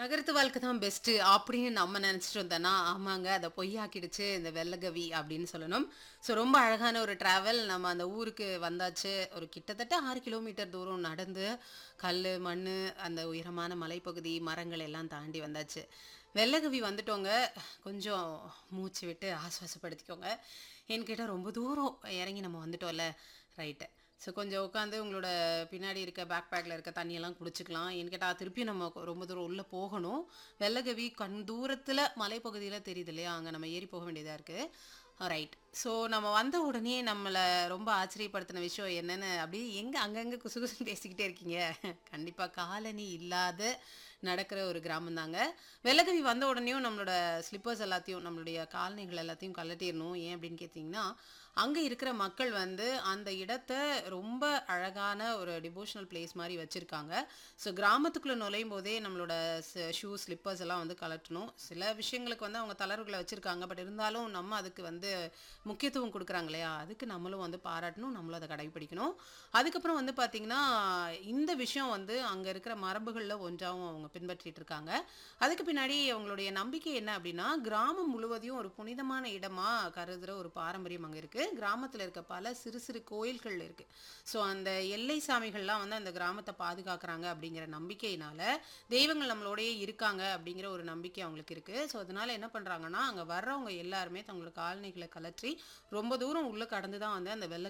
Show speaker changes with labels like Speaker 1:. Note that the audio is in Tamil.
Speaker 1: நகரத்து வாழ்க்கை தான் பெஸ்ட்டு அப்படின்னு நம்ம நினச்சிட்டு இருந்தோன்னா ஆமாங்க அதை பொய்யாக்கிடுச்சு இந்த வெள்ளகவி அப்படின்னு சொல்லணும் ஸோ ரொம்ப அழகான ஒரு ட்ராவல் நம்ம அந்த ஊருக்கு வந்தாச்சு ஒரு கிட்டத்தட்ட ஆறு கிலோமீட்டர் தூரம் நடந்து கல் மண் அந்த உயரமான மலைப்பகுதி மரங்கள் எல்லாம் தாண்டி வந்தாச்சு வெள்ளகவி வந்துட்டோங்க கொஞ்சம் மூச்சு விட்டு ஆஸ்வாசப்படுத்திக்கோங்க ஏன்னு கேட்டால் ரொம்ப தூரம் இறங்கி நம்ம வந்துட்டோம்ல ரைட்டு ஸோ கொஞ்சம் உட்காந்து உங்களோட பின்னாடி இருக்க பேக் பேக்கில் இருக்க தண்ணியெல்லாம் குடிச்சிக்கலாம் ஏன்னு கேட்டால் திருப்பி நம்ம கொ- ரொம்ப தூரம் உள்ளே போகணும் வெள்ளகவி கண் தூரத்தில் மலைப்பகுதியில் தெரியுது இல்லையா அங்கே நம்ம ஏறி போக வேண்டியதாக இருக்குது ரைட் ஸோ நம்ம வந்த உடனே நம்மளை ரொம்ப ஆச்சரியப்படுத்தின விஷயம் என்னென்னு அப்படியே எங்கே அங்கங்கே குசு குசுன்னு பேசிக்கிட்டே இருக்கீங்க கண்டிப்பாக காலனி இல்லாத நடக்கிற ஒரு கிராமம் தாங்க வெள்ளகவி வந்த உடனேயும் நம்மளோட ஸ்லிப்பர்ஸ் எல்லாத்தையும் நம்மளுடைய காலணிகள் எல்லாத்தையும் கழட்டிடணும் ஏன் அப்படின்னு கேட்டிங்கன்னா அங்கே இருக்கிற மக்கள் வந்து அந்த இடத்த ரொம்ப அழகான ஒரு டிவோஷனல் பிளேஸ் மாதிரி வச்சுருக்காங்க ஸோ கிராமத்துக்குள்ளே நுழையும் போதே நம்மளோட ஷூ ஸ்லிப்பர்ஸ் எல்லாம் வந்து கலட்டணும் சில விஷயங்களுக்கு வந்து அவங்க தளர்வுகளை வச்சுருக்காங்க பட் இருந்தாலும் நம்ம அதுக்கு வந்து முக்கியத்துவம் கொடுக்குறாங்க இல்லையா அதுக்கு நம்மளும் வந்து பாராட்டணும் நம்மளும் அதை கடைபிடிக்கணும் அதுக்கப்புறம் வந்து பார்த்திங்கன்னா இந்த விஷயம் வந்து அங்கே இருக்கிற மரபுகளில் ஒன்றாகவும் அவங்க பின்பற்றிட்டு இருக்காங்க அதுக்கு பின்னாடி அவங்களுடைய நம்பிக்கை என்ன அப்படின்னா கிராமம் முழுவதையும் ஒரு புனிதமான இடமா கருதுகிற ஒரு பாரம்பரியம் அங்கே இருக்குது கிராமத்தில் இருக்க பல சிறு சிறு கோயில்கள் இருக்குது ஸோ அந்த எல்லை சாமிகள்லாம் வந்து அந்த கிராமத்தை பாதுகாக்கிறாங்க அப்படிங்கிற நம்பிக்கையினால தெய்வங்கள் நம்மளோடயே இருக்காங்க அப்படிங்கிற ஒரு நம்பிக்கை அவங்களுக்கு இருக்குது ஸோ அதனால என்ன பண்ணுறாங்கன்னா அங்கே வர்றவங்க எல்லாருமே தங்களோட காலணிகளை கலற்றி ரொம்ப தூரம் உள்ளே கடந்து தான் வந்து அந்த வெள்ளை